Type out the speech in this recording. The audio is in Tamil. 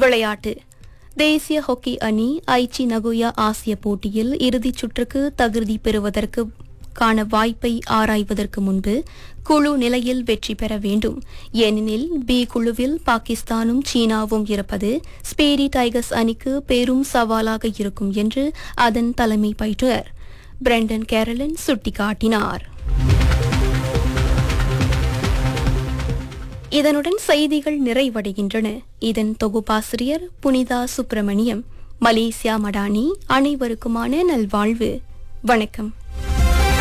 விளையாட்டு தேசிய ஹாக்கி அணி ஐச்சி நகோயா ஆசிய போட்டியில் இறுதிச் சுற்றுக்கு தகுதி பெறுவதற்கு கான வாய்ப்பை ஆராய்வதற்கு முன்பு குழு நிலையில் வெற்றி பெற வேண்டும் ஏனெனில் பி குழுவில் பாகிஸ்தானும் சீனாவும் இருப்பது ஸ்பேரி டைகர்ஸ் அணிக்கு பெரும் சவாலாக இருக்கும் என்று அதன் தலைமை பயிற்றுவர் பிரெண்டன் கேரலன் சுட்டிக்காட்டினார் இதனுடன் செய்திகள் நிறைவடைகின்றன இதன் தொகுப்பாசிரியர் புனிதா சுப்பிரமணியம் மலேசியா மடானி அனைவருக்குமான நல்வாழ்வு வணக்கம்